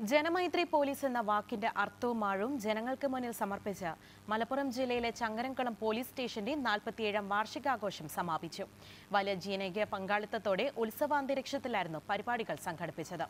Janamaithri police എന്ന വാക്കിന്റെ അർത്ഥവും ആഴവും ജനങ്ങൾക്ക് മുന്നിൽ സമർപ്പിച്ച് മലപ്പുറം ജില്ലയിലെ ചങ്ങരംകുളം പോലീസ് സ്റ്റേഷന്റെ നാൽപ്പത്തിയേഴാം വാർഷികാഘോഷം സമാപിച്ചു വലിയ ജനകീയ പങ്കാളിത്തത്തോടെ ഉത്സവാന്തരീക്ഷത്തിലായിരുന്നു പരിപാടികൾ സംഘടിപ്പിച്ചത്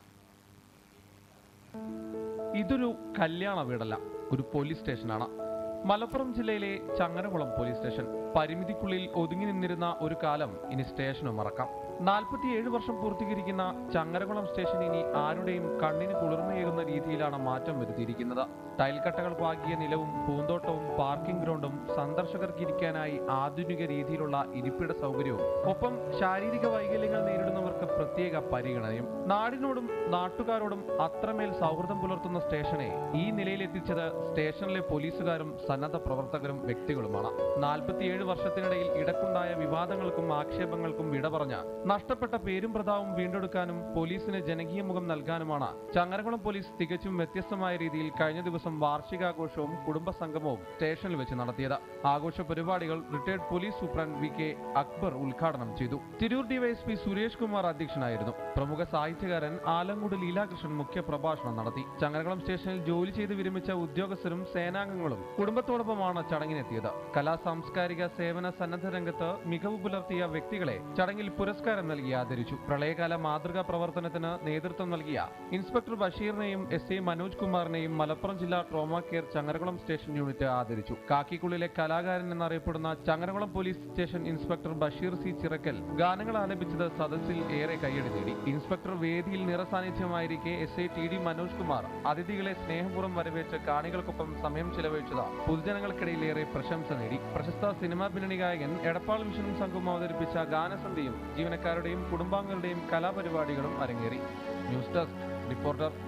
ഇതൊരു കല്യാണ വീടല്ല ഒരു പോലീസ് സ്റ്റേഷനാണ് മലപ്പുറം ജില്ലയിലെ ചങ്ങരകുളം പോലീസ് സ്റ്റേഷൻ പരിമിതിക്കുള്ളിൽ ഒതുങ്ങി നിന്നിരുന്ന ഒരു കാലം ഇനി സ്റ്റേഷനും മറക്കാം നാൽപ്പത്തിയേഴ് വർഷം പൂർത്തീകരിക്കുന്ന ചങ്ങരകുളം സ്റ്റേഷൻ ഇനി ആരുടെയും കണ്ണിന് കുളിർമയേകുന്ന രീതിയിലാണ് മാറ്റം വരുത്തിയിരിക്കുന്നത് ടൈൽ കട്ടകൾ പാകിയ നിലവും പൂന്തോട്ടവും പാർക്കിംഗ് ഗ്രൗണ്ടും സന്ദർശകർക്ക് ഇരിക്കാനായി ആധുനിക രീതിയിലുള്ള ഇരിപ്പിട സൗകര്യവും ഒപ്പം ശാരീരിക വൈകല്യങ്ങൾ നേരിടുന്നവർക്ക് പ്രത്യേക പരിഗണനയും നാടിനോടും നാട്ടുകാരോടും അത്രമേൽ സൗഹൃദം പുലർത്തുന്ന സ്റ്റേഷനെ ഈ നിലയിലെത്തിച്ചത് സ്റ്റേഷനിലെ പോലീസുകാരും സന്നദ്ധ പ്രവർത്തകരും വ്യക്തികളുമാണ് നാൽപ്പത്തിയേഴ് വർഷത്തിനിടയിൽ ഇടക്കുണ്ടായ വിവാദങ്ങൾക്കും ആക്ഷേപങ്ങൾക്കും വിട പറഞ്ഞ് നഷ്ടപ്പെട്ട പേരും പ്രതാവും വീണ്ടെടുക്കാനും പോലീസിന് ജനകീയ മുഖം നൽകാനുമാണ് ചങ്ങരകുളം പോലീസ് തികച്ചും വ്യത്യസ്തമായ രീതിയിൽ കഴിഞ്ഞ ദിവസം വാർഷികാഘോഷവും കുടുംബ സംഗമവും സ്റ്റേഷനിൽ വെച്ച് നടത്തിയത് ആഘോഷ പരിപാടികൾ retired police superintendent V K Akbar ഉദ്ഘാടനം ചെയ്തു തിരൂർ ഡിവൈഎസ്പി സുരേഷ് കുമാർ അധ്യക്ഷനായിരുന്നു പ്രമുഖ സാഹിത്യകാരൻ ആലങ്കോട് ലീലാകൃഷ്ണൻ മുഖ്യ പ്രഭാഷണം നടത്തി ചങ്ങരകുളം സ്റ്റേഷനിൽ ജോലി ചെയ്ത് വിരമിച്ച ഉദ്യോഗസ്ഥരും സേനാംഗങ്ങളും കുടുംബത്തോടൊപ്പമാണ് ചടങ്ങിനെത്തിയത് കലാ സാംസ്കാരിക സേവന സന്നദ്ധ രംഗത്ത് മികവ് പുലർത്തിയ വ്യക്തികളെ ചടങ്ങിൽ പുരസ്കാരം നൽകി ആദരിച്ചു പ്രളയകാല മാതൃകാ പ്രവർത്തനത്തിന് നേതൃത്വം നൽകിയ ഇൻസ്പെക്ടർ ബഷീറിനെയും എസ് ഐ മനോജ് കുമാറിനെയും മലപ്പുറം ജില്ലാ trauma care Changaramkulam station unit ആദരിച്ചു കാക്കിക്കുള്ളിലെ കലാകാരൻ എന്നറിയപ്പെടുന്ന Changaramkulam police station inspector Basheer C Chirakkal ഗാനങ്ങൾ ആലപിച്ചത് സദസ്സിൽ ഏറെ കയ്യടി നേടി ഇൻസ്പെക്ടർ വേദിയിൽ നിറസാന്നിധ്യമായിരിക്കെ S I T D Manoj Kumar അതിഥികളെ സ്നേഹപൂർവ്വം വരവേറ്റ് കാണികൾക്കൊപ്പം സമയം ചെലവഴിച്ചത് പൊതുജനങ്ങൾക്കിടയിൽ ഏറെ പ്രശംസ നേടി പ്രശസ്ത സിനിമാ പിന്നണി ഗായകൻ എടപ്പാൾ മിഷനും സംഘവും അവതരിപ്പിച്ച ഗാനസന്ധ്യയും ജീവനക്കാരുടെയും കുടുംബാംഗങ്ങളുടെയും കലാപരിപാടികളും അരങ്ങേറി ന്യൂസ് ഡെസ്ക് റിപ്പോർട്ടർ